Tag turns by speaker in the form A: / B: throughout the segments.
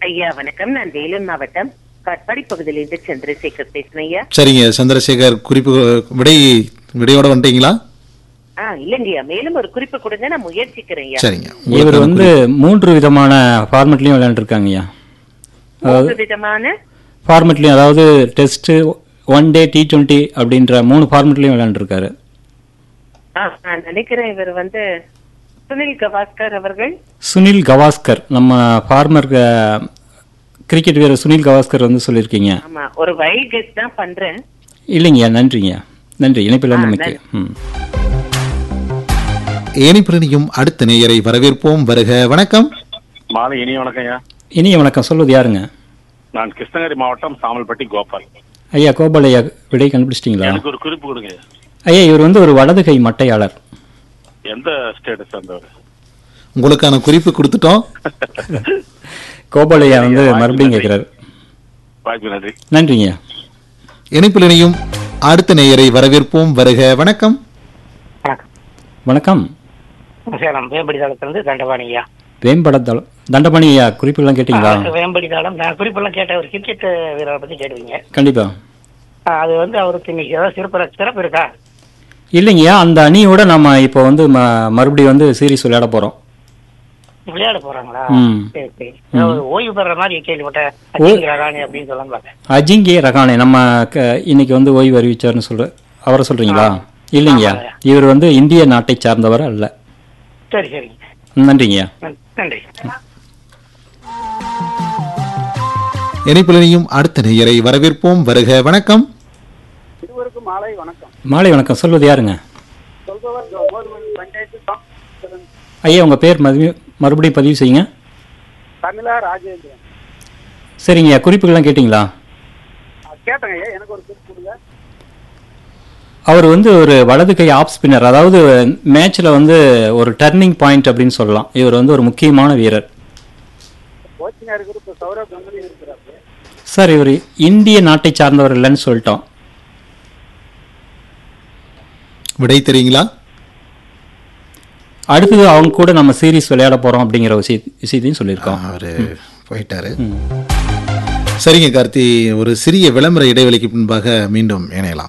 A: ஐயா வணக்கம் நான் வேலூர் மாவட்டம் காட்பாடி பகுதியிலிருந்து சந்திரசேகர் பேசுறேன் ஐயா
B: சரிங்க சந்திரசேகர் குறிப்பு விடை விடையோட வந்துட்டீங்களா
A: ஆ இல்லைங்கய்யா மேலும் ஒரு குறிப்பு கொடுங்க நான் முயற்சிக்கிறேன் ஐயா
B: சரிங்க
C: இவர்
B: உங்களுக்கான
C: வந்து மூன்று விதமான ஃபார்மெட்லையும் விளையாண்டுருக்காங்கய்யா
A: மூன்று விதமான
C: ஃபார்மெட்லையும் அதாவது test one day T twenty அப்படின்ற மூணு ஃபார்மெட்லையும் விளையாண்டுருக்காரு
A: ஆ, நான் நினைக்கிறேன் இவர் வந்து சுனில் கவாஸ்கர் அவர்கள்
C: சுனில் கவாஸ்கர் நம்ம ஃபார்மர் கிரிக்கெட் வீரர் சுனில் கவாஸ்கர் வந்து சொல்லியிருக்கீங்க
A: ஆமா ஒரு வைல்ட் கெஸ் தான் பண்றேன்
C: இல்லைங்கய்யா நன்றிங்கய்யா நன்றி இணைப்பில் வந்து
A: ஆ,
C: மிக்க ம்
B: ஏனிப்பிரணியும் அடுத்த நேயரை வரவேற்போம் வருக வணக்கம்
D: மாலை இனிய வணக்கம் ஐயா
C: இனிய வணக்கம் சொல்வது யாருங்க
D: நான் கிருஷ்ணகிரி மாவட்டம் சாமல்பட்டி கோபால்
C: ஐயா கோபால் ஐயா விடை கண்டுபிடிச்சிட்டிங்களா
D: எனக்கு ஒரு குறிப்பு கொடுங்க ஐயா.
C: ஐயா இவர் வந்து ஒரு வலது கை மட்டையாளர்
D: எந்த ஸ்டேட்டஸ் சேர்ந்தவர்
B: உங்களுக்கான குறிப்பு கொடுத்துட்டோம்
C: கோபால் ஐயா வந்து மறுபடியும் கேட்குறாரு
D: வாய்ப்பு நன்றி
C: நன்றிங்க
B: இணைப்பில் இணையும் அடுத்த நேயரை வரவேற்போம் வருக வணக்கம்
E: வணக்கம்
C: வணக்கம்
E: சேலம் வேம்படி தளத்திலிருந்து தண்டபாணியா
C: வேம்பட தண்டபாணி ஐயா குறிப்புலாம் கேட்டிங்களா
E: வேம்படி தளம் நான் குறிப்பெல்லாம் கேட்ட ஒரு கிரிக்கெட் வீரரை பத்தி கேட்டுவீங்க
C: கண்டிப்பா
E: ஆ, அது வந்து அவருக்கு இன்னைக்கு ஏதாவது சிறப்பு சிறப்பு இருக்கா
C: இல்லைங்கய்யா அந்த அணியோட நம்ம இப்போ வந்து ம- மறுபடியும் வந்து சீரிஸ் விளையாட போறோம்
E: விளையாட போறாங்களா
C: ம்.
E: சரி சரி அதாவது ஓய்வு பெற மாதிரி கேள்விப்பட்டேன் அஜிங்க ரகானி அப்படின்னு சொல்லலாம் பார்த்தேன்
C: அஜிங்கே ரகானே நம்ம க- இன்னைக்கு வந்து ஓய்வு அறிவிச்சார்னு சொல்ற அவரை சொல்றீங்களா இல்லைங்கய்யா
E: ஆமாங்க.
C: இவர் வந்து இந்திய நாட்டை சார்ந்தவர் அல்ல
E: சரி சரிங்க
C: நன்றிங்கய்யா
E: நன்- நன்றி
B: இணைப்பில் இணையும் அடுத்த நேயரை வரவேற்போம் வருக வணக்கம்
F: இருவருக்கும் மாலை வணக்கம்
C: மாலை வணக்கம் சொல்வது யாருங்க
F: சொல்பவர் கவர்மெண்ட் பஞ்சாயத்து காங்கிரஸ்
C: ஐயா உங்க பேர் மறுபடியும் மறுபடியும் பதிவு செய்யுங்க
F: தமிழா ராஜேந்திரன்
C: சரிங்கய்யா குறிப்புகள்லாம் கேட்டிங்களா
F: அஹ் கேட்டேங்க ஐயா எனக்கு ஒரு குறிப்பு கொடுங்க
C: அவர் வந்து ஒரு வலது கை ஆஃப் ஸ்பின்னர் அதாவது மேட்ச்ல வந்து ஒரு டர்னிங் பாயிண்ட் அப்படின்னு சொல்லலாம் இவர் வந்து ஒரு முக்கியமான வீரர்
F: கோச்சிங்கா இருக்கிற இப்போ சௌரவ் கங்குலி இருக்கிறாரு
C: சார் இவர் இந்திய நாட்டை சார்ந்தவர் இல்லைன்னு சொல்லிட்டோம்
B: விடை தெரியுங்களா
C: அடுத்தது அவங்க கூட நம்ம சீரிஸ் விளையாட போறோம் அப்படிங்கிற விஷய விஷயத்தையும் சொல்லியிருக்கோம்
B: அவரு போயிட்டாரு சரிங்க கார்த்தி ஒரு சிறிய விளம்பர இடைவெளிக்கு பின்பாக மீண்டும் இணையலாம்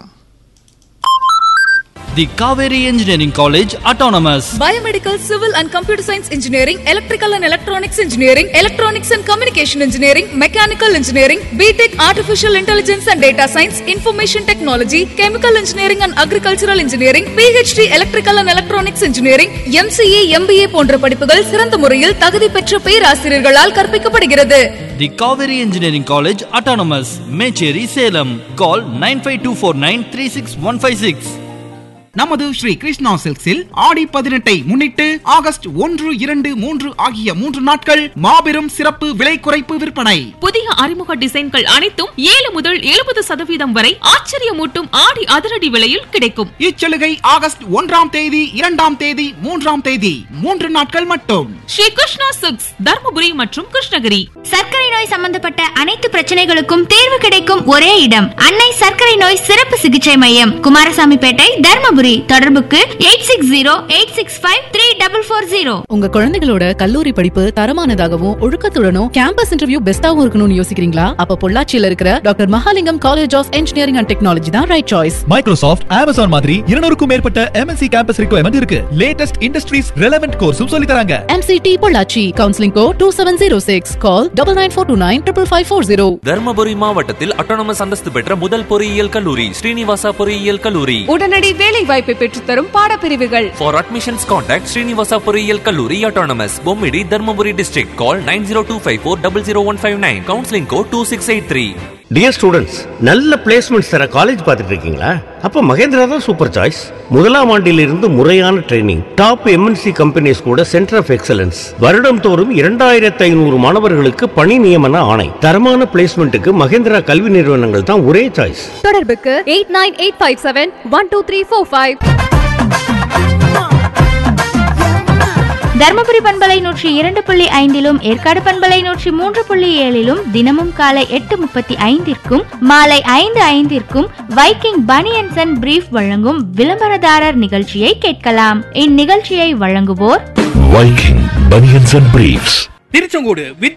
G: The Kaveri Engineering College Autonomous.
H: Biomedical, Civil and Computer Science Engineering, Electrical and Electronics Engineering, Electronics and Communication Engineering, Mechanical Engineering, BTech Artificial Intelligence and Data Science, Information Technology, Chemical Engineering and Agricultural Engineering, PhD Electrical and Electronics Engineering, MCA, MBA போன்ற படிப்புகள் சிறந்த முறையில் தகுதி பெற்ற பேராசிரியர்களால் கற்பிக்கப்படுகிறது
G: The Kaveri Engineering College Autonomous. Mecheri Salem. Call 95249
I: நமது ஸ்ரீ கிருஷ்ணா சில்க்ஸில் ஆடி பதினெட்டை முன்னிட்டு ஆகஸ்ட் ஒன்று இரண்டு மூன்று ஆகிய மூன்று நாட்கள் மாபெரும் சிறப்பு விலை குறைப்பு விற்பனை
J: புதிய அறிமுக டிசைன்கள் அனைத்தும் ஏழு முதல் எழுபது சதவீதம் வரை ஆச்சரியமூட்டும் ஆடி அதிரடி விலையில் கிடைக்கும்
I: இச்சலுகை ஆகஸ்ட் ஒன்றாம் தேதி இரண்டாம் தேதி மூன்றாம் தேதி மூன்று நாட்கள் மட்டும்
J: ஸ்ரீ கிருஷ்ணா சில்க்ஸ் தர்மபுரி மற்றும் கிருஷ்ணகிரி
K: சர்க்கரை நோய் சம்பந்தப்பட்ட அனைத்து பிரச்சனைகளுக்கும் தீர்வு கிடைக்கும் ஒரே இடம் அன்னை சர்க்கரை நோய் சிறப்பு சிகிச்சை மையம் குமாரசாமிப்பேட்டை தர்மபுரி தொடர்புக்கு eight six zero eight six five three double four zero
L: உங்க குழந்தைகளோட கல்லூரி படிப்பு தரமானதாகவும் ஒழுக்கத்துடனும் கேம்பஸ் இன்டர்வியூ பெஸ்டாவும் இருக்கணும்னு யோசிக்கிறீங்களா அப்ப பொள்ளாச்சியில இருக்கிற doctor Mahalingam college of engineering and technology தான் ரைட் சாய்ஸ்
M: மைக்ரோசாஃப்ட் அமேசான் மாதிரி இருநூறுக்கும் மேற்பட்ட எம்என்சி கேம்பஸ் ரிக்வயர்மெண்ட் இருக்கு லேட்டஸ்ட் இண்டஸ்ட்ரீஸ் ரெலவென்ட் கோர்ஸும் சொல்லி தராங்க
L: MCT Pollachi counselling code two seven zero six call double nine four two nine triple five four zero
N: Dharmapuri மாவட்டத்தில் autonomous அந்தஸ்து பெற்ற முதல் பொறியியல் கல்லூரி ஸ்ரீனிவாசா பொறியியல் கல்லூரி
H: உடனடி வேலை வாய்ப்பை பெற்றுத்தரும் பாடப்பிரிவுகள்
N: For admissions contact Srinivasa பொறியியல் கல்லூரி autonomous Bommidi Dharmapuri district call 9025400159 counseling code 2683
O: dear students நல்ல பிளேஸ்மெண்ட்ஸ் தர காலேஜ் பார்த்துட்டு இருக்கீங்களா அப்ப மகேந்திரா தான் சூப்பர் சாய்ஸ் முதலாம் ஆண்டிலிருந்து முறையான ட்ரைனிங் டாப் எம்என்சி கம்பெனிஸ் கூட சென்டர் ஆஃப் எக்ஸலன்ஸ் வருடம் தோறும் இரண்டாயிரத்தி ஐநூறு மாணவர்களுக்கு பணி நியமன ஆணை தரமான பிளேஸ்மெண்ட்டுக்கு மகேந்திரா கல்வி நிறுவனங்கள் தான் ஒரே சாய்ஸ்
H: தொடர்புக்கு eight nine eight five seven one two three four five
K: Dharmapuri பண்பலை நூற்றி இரண்டு புள்ளி ஐந்திலும் ஏற்காடு பண்பலை நூற்றி மூன்று புள்ளி ஏழிலும் தினமும் காலை எட்டு முப்பத்தி ஐந்திற்கும் மாலை ஐந்து ஐந்திற்கும் வைக்கிங் பனியன்சன் அண்ட் பிரீஃப் வழங்கும் விளம்பரதாரர் நிகழ்ச்சியை கேட்கலாம் இந்நிகழ்ச்சியை வழங்குவோர்
M: Viking banians and briefs
I: Tiruchengode